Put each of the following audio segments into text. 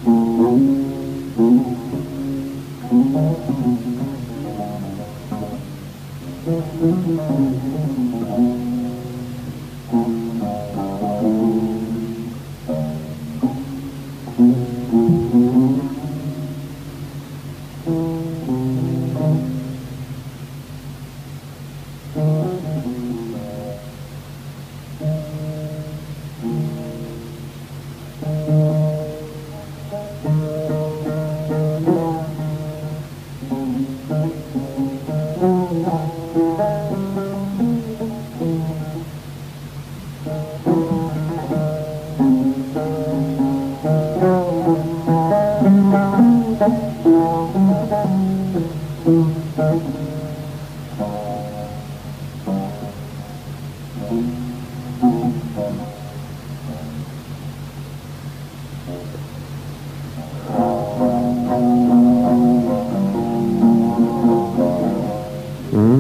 امم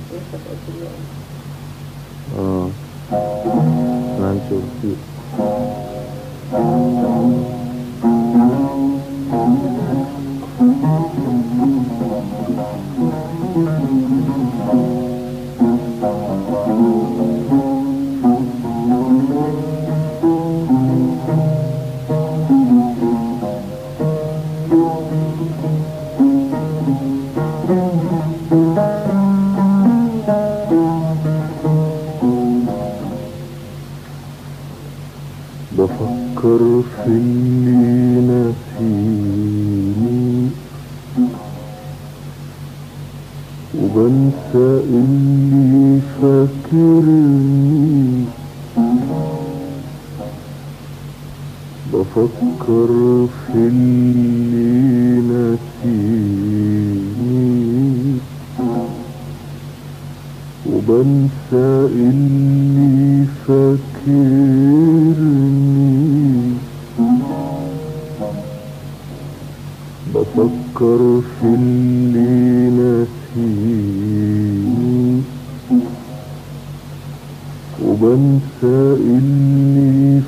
اه نشوف فيه بفكر في اللي نسيني وبنسى اللي فاكرني بفكر في اللي نسيني وبنسى اللي فاكرني بفكر في اللي نسيني وبنسى اللي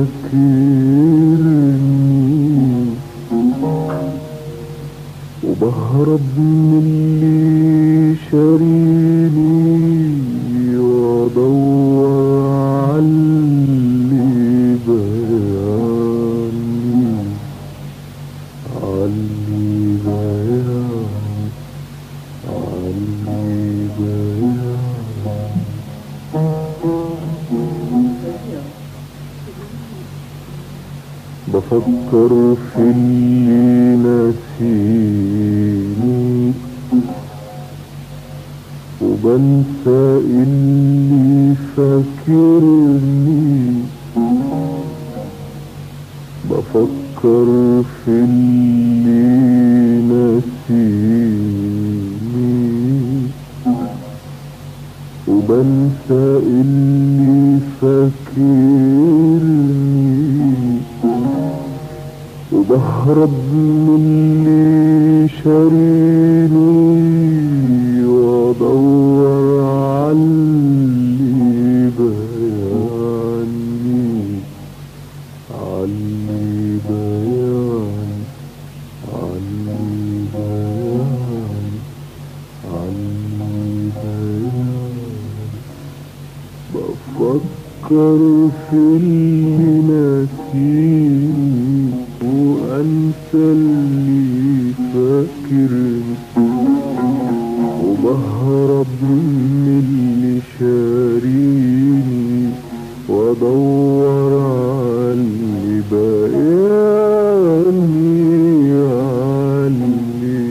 فاكرني وبهرب من اللي شاريني وادور على اللي بيعني على اللي بيعني على اللي بيعني بفكر في اللي نسيني وبنسى اللي فاكرني بفكر في اللي نسيني وبنسى اللي فاكرني وبهرب من اللي شاريني وادور على اللي بيعني على اللي بيعني على اللي بيعني على اللي بيعني بفكر في اللي ناسيني وانسى اللي فاكرني وبهرب من اللي شاريني وادور على اللي بياني على اللي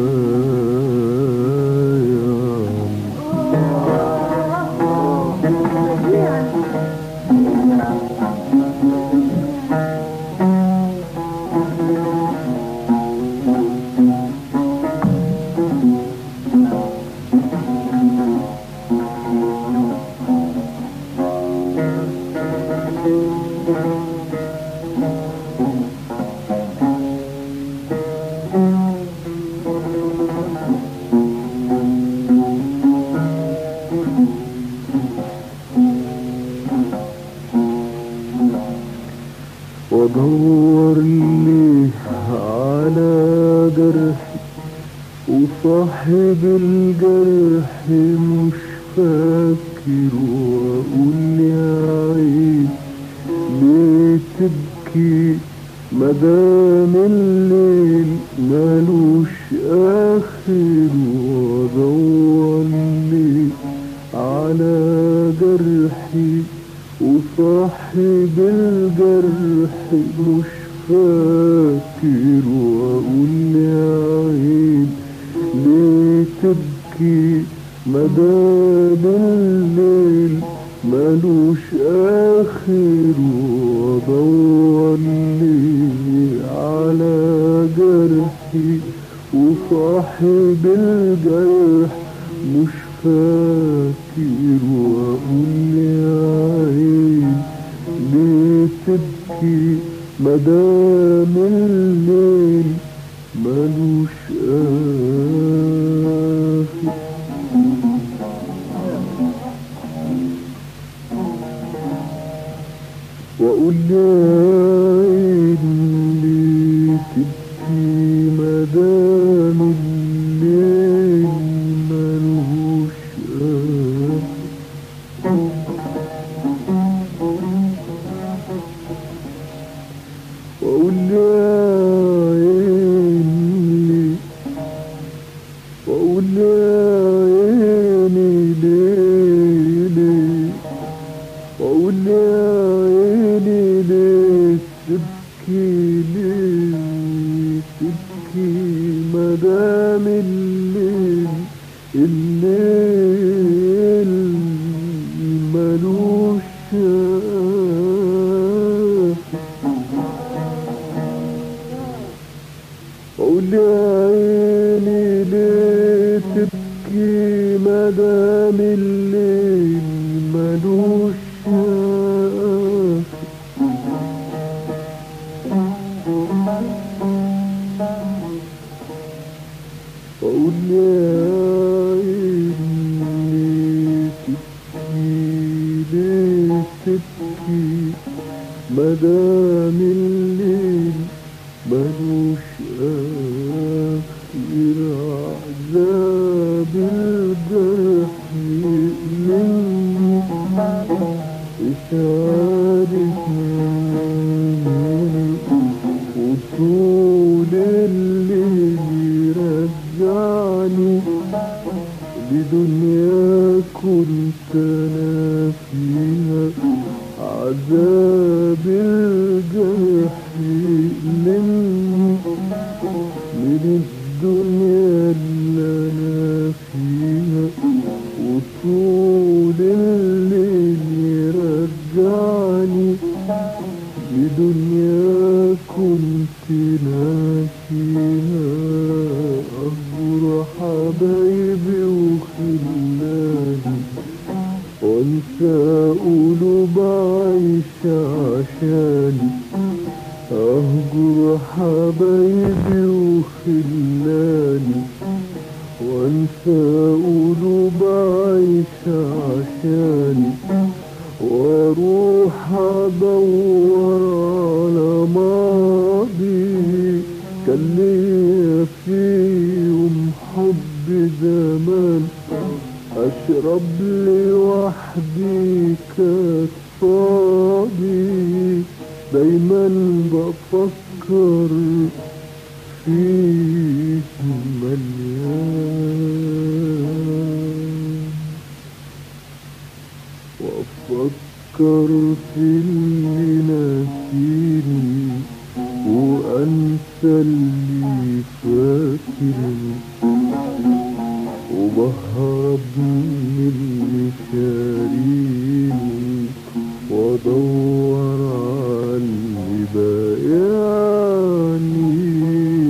بياني لي على جرحي وصاحب الجرح مش فاكر واقول يا عين ليه تبكي مدام الليل مالوش اخر وادور لي على جرحي وصاحب الجرح مش فاكر واقول يا عين ليه تبكي مدام الليل مالوش اخر وادور لي على جرحي وصاحب الجرح مش فاكر واقول يا عين ليه تبكي مدام الليل ملوش آخر وأقول يا عين ليه تبكي مدام الليل ملوش آخر وأقول يا عيني وأقول يا عيني ليه ليه وأقول يا عيني ليه تبكي ليه تبكي مدام الليل الليل ملوش آخر قول يا عيني ليه تبكي مدام الليل ملوش آخر قول يا عيني تبكي ليه تبكي مدام الليل ملوش آخر عذاب الجرح مني مش عارف مني وطول الليل يرجعني لدنيا كنت انا فيها عذاب الجرح مني من الدنيا اللي انا فيها وطول الليل يرجعني لدنيا كنت ناسيها أكبر حبايبي وخلاني وانسى قلوب عايش عشاني أهجر حبايبي وخلاني وانسى قلوب عايش عشاني واروح ادور على ماضي كان ليا فيهم حب زمان اشرب لي وحدي كانت فاضي دايما بفكر فيه مليان وافكر في اللي ناسيني وانسى اللي فاكرني وبهرب من اللي شاريني وادور على اللي بايعني